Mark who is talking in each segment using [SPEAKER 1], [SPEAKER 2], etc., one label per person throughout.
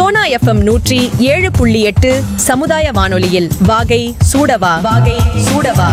[SPEAKER 1] Sona FM நூற்றி ஏழு புள்ளி எட்டு சமுதாய வானொலியில் வாகை சூடவா வாகை சூடவா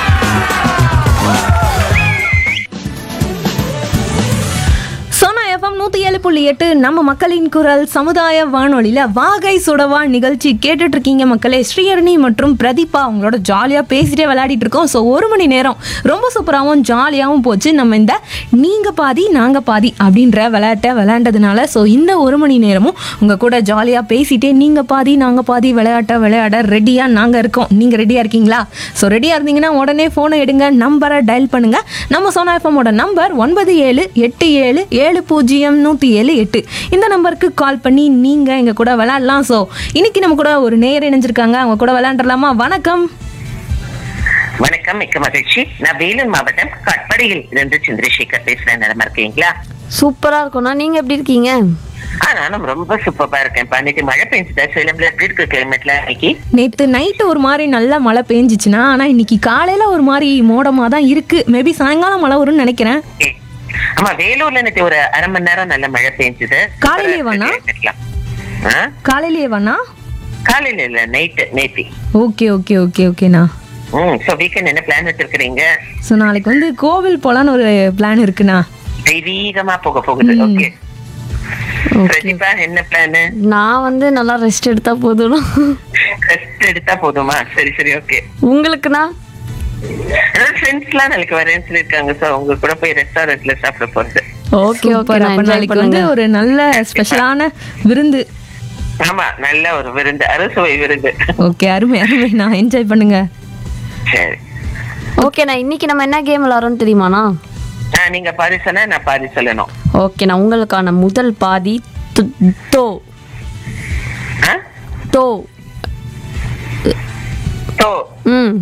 [SPEAKER 2] சோனா எஃப்எம் நூற்றி ஏழு புள்ளி எட்டு நம்ம மக்களின் குரல் சமுதாய வானொலியில் வாகை சுடவா நிகழ்ச்சி கேட்டுட்டு இருக்கீங்க மக்களே ஸ்ரீஹரணி மற்றும் பிரதீபா அவங்களோட ஜாலியாக பேசிட்டே விளையாடிட்டு இருக்கோம் ஸோ ஒரு மணி நேரம் ரொம்ப சூப்பராகவும் ஜாலியாகவும் போச்சு நம்ம இந்த நீங்கள் பாதி நாங்கள் பாதி அப்படின்ற விளையாட்டை விளையாண்டதுனால ஸோ இந்த ஒரு மணி நேரமும் உங்கள் கூட ஜாலியாக பேசிட்டே நீங்கள் பாதி நாங்கள் பாதி விளையாட்டை விளையாட ரெடியாக நாங்கள் இருக்கோம் நீங்கள் ரெடியாக இருக்கீங்களா ஸோ ரெடியாக இருந்தீங்கன்னா உடனே ஃபோனை எடுங்க நம்பரை டயல் பண்ணுங்கள் நம்ம சோனா எஃப்எம்மோட நம்பர் ஒன்பது ஏழு எட்டு ஏழு ஏழு பூஜ்ஜியம் நூற்றி ஏழு எட்டு இந்த நம்பருக்கு கால் பண்ணி நீங்கள் எங்கள் கூட விளையாடலாம் ஸோ இன்னைக்கு நம்ம கூட ஒரு நேயர் இணைஞ்சிருக்காங்க அவங்க கூட விளையாண்டுலாமா வணக்கம்
[SPEAKER 3] வணக்கம் மிக்க மகிழ்ச்சி நான் வேலூர் மாவட்டம் கட்படியில் இருந்து சந்திரசேகர் பேசுறேன் நிலமா இருக்கீங்களா
[SPEAKER 4] சூப்பரா இருக்கும்ண்ணா நீங்க எப்படி இருக்கீங்க
[SPEAKER 3] ஆ நானும் ரொம்ப சூப்பரா இருக்கேன் பண்ணிட்டு மழை பெஞ்சுதா சேலம்ல எப்படி இருக்கு கிளைமேட்ல இன்னைக்கு
[SPEAKER 2] நேற்று நைட்டு ஒரு மாதிரி நல்லா மழை பெஞ்சிச்சுன்னா ஆனால் இன்னைக்கு காலையில் ஒரு மாதிரி மோடமாக தான் இருக்குது மேபி சாயங்காலம் மழை வரும்னு நினைக்கிறேன்
[SPEAKER 3] ஏய், ஆமா வேலூர்ல நேற்று ஒரு அரை மணி நேரம் நல்ல மழை பெஞ்சுது
[SPEAKER 2] காலையிலேவாண்ணா?
[SPEAKER 3] ஆ?
[SPEAKER 2] காலையிலேயே வேணா
[SPEAKER 3] காலையில இல்ல நைட்டு நேத்தி
[SPEAKER 2] ஓகே ஓகே ஓகே ஓகேண்ணா
[SPEAKER 3] ம் சோ வீக்கெண்ட் என்ன பிளான் வச்சிருக்கீங்க
[SPEAKER 2] ஸோ நாளைக்கு வந்து கோவில் போகலான்னு ஒரு பிளான் இருக்குண்ணா
[SPEAKER 3] தெய்வீகமா போக போகுது
[SPEAKER 2] ம்.
[SPEAKER 3] ஓகே
[SPEAKER 4] ஓகே
[SPEAKER 3] பிரதீபா என்ன பிளான்
[SPEAKER 4] நான் வந்து நல்லா ரெஸ்ட் எடுத்தா போதும்
[SPEAKER 3] ரெஸ்ட் எடுத்தா போதுமா சரி சரி ஓகே
[SPEAKER 4] உங்களுக்குண்ணா
[SPEAKER 3] ஃப்ரெண்ட்ஸ் எல்லாம் நாளைக்கு வரேன்னு சொல்லிருக்காங்க சோ உங்க கூட போய் ரெஸ்டாரண்ட்ல சாப்பிட போறது
[SPEAKER 4] ஓகே ஓகே
[SPEAKER 2] சூப்பர் அப்ப நாளைக்கு வந்து ஒரு நல்ல ஸ்பெஷலான விருந்து
[SPEAKER 3] ஆமா நல்ல ஒரு விருந்து அறுசுவை விருந்து
[SPEAKER 2] ஓகே அருமை அருமை நான் என்ஜாய் பண்ணுங்க
[SPEAKER 3] சரி
[SPEAKER 4] ஓகேண்ணா இன்னைக்கு நம்ம என்ன கேம் விளாட்றோம்னு தெரியுமாண்ணா
[SPEAKER 3] ஆ, நீங்க பாதி சொன்னா நான் பாதி சொல்லணும்
[SPEAKER 4] ஓகேண்ணா உங்களுக்கான முதல் பாதி து- தோ
[SPEAKER 3] ஆ?
[SPEAKER 4] தோ
[SPEAKER 3] தோ
[SPEAKER 4] ம்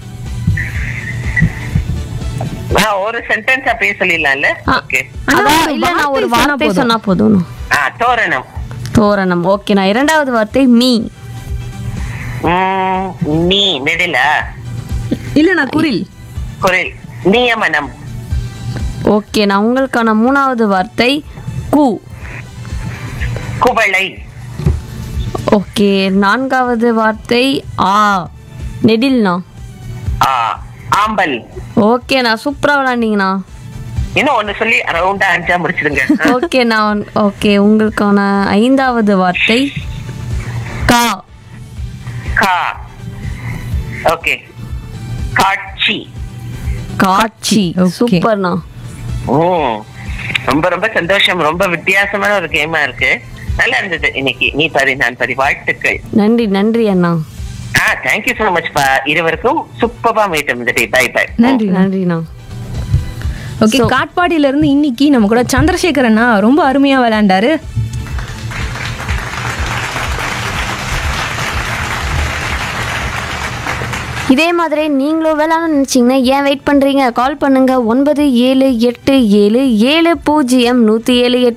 [SPEAKER 3] ஆ, ஒரு சென்டென்ஸ் அப்படியே சொல்லிடலாம்ல
[SPEAKER 4] ஆ,
[SPEAKER 3] ஓகே
[SPEAKER 4] அதான் இல்ல நான் ஒரு
[SPEAKER 2] வார்த்தை சொன்னா
[SPEAKER 4] வார்த்தை
[SPEAKER 2] போதும்.
[SPEAKER 4] சொன்னா போதும்
[SPEAKER 3] ஆ தோரணம்
[SPEAKER 4] தோரணம் ஓகேண்ணா இரண்டாவது வார்த்தை மீ
[SPEAKER 3] ம், நீ நெடிலா
[SPEAKER 2] இல்லண்ணா குரில்
[SPEAKER 3] குரல் நியமனம்
[SPEAKER 4] ஓகேண்ணா உங்களுக்கான மூணாவது வார்த்தை கு
[SPEAKER 3] குவளை
[SPEAKER 4] ஓகே நான்காவது வார்த்தை ஆ நெடில்ண்ணா
[SPEAKER 3] ஆ, ஆம்பல்
[SPEAKER 4] ஓகேண்ணா சூப்பரா விளாண்டீங்கண்ணா
[SPEAKER 3] இன்னும் ஒண்ணு சொல்லி ரவுண்டா அஞ்சா முடிச்சிடுங்க ஆ,
[SPEAKER 4] ஓகே நான் ஓகே உங்களுக்கான ஐந்தாவது வார்த்தை கா
[SPEAKER 3] கா ஓகே காட்சி
[SPEAKER 4] காட்சி
[SPEAKER 2] Okay.
[SPEAKER 4] சூப்பர்ண்ணா
[SPEAKER 3] ம். ரொம்ப ரொம்ப சந்தோஷம் ரொம்ப வித்தியாசமான ஒரு கேமா இருக்கு நல்லா இருந்தது இன்னைக்கு நீ பரி நான் பரி வாழ்த்துக்கள்
[SPEAKER 4] நன்றி நன்றி அண்ணா
[SPEAKER 3] ஆ தேங்க்யூ சோ மச் பா இருவருக்கும் சூப்பரா மீட் இருந்தது பை பை
[SPEAKER 2] நன்றி
[SPEAKER 4] நன்றிண்ணா
[SPEAKER 2] ஓகே
[SPEAKER 4] So-
[SPEAKER 2] காட்பாடியில இருந்து இன்னைக்கு நம்ம கூட சந்திரசேகர் அண்ணா ரொம்ப அருமையா விளையாண்டாரு
[SPEAKER 4] இதே மாதிரி நீங்களும் வேளாண் நினைச்சீங்கன்னா ஏன் வெயிட் பண்றீங்க கால் பண்ணுங்க ஒன்பது ஏழு எட்டு ஏழு ஏழு பூஜ்ஜியம் நூத்தி ஏழு எட்டு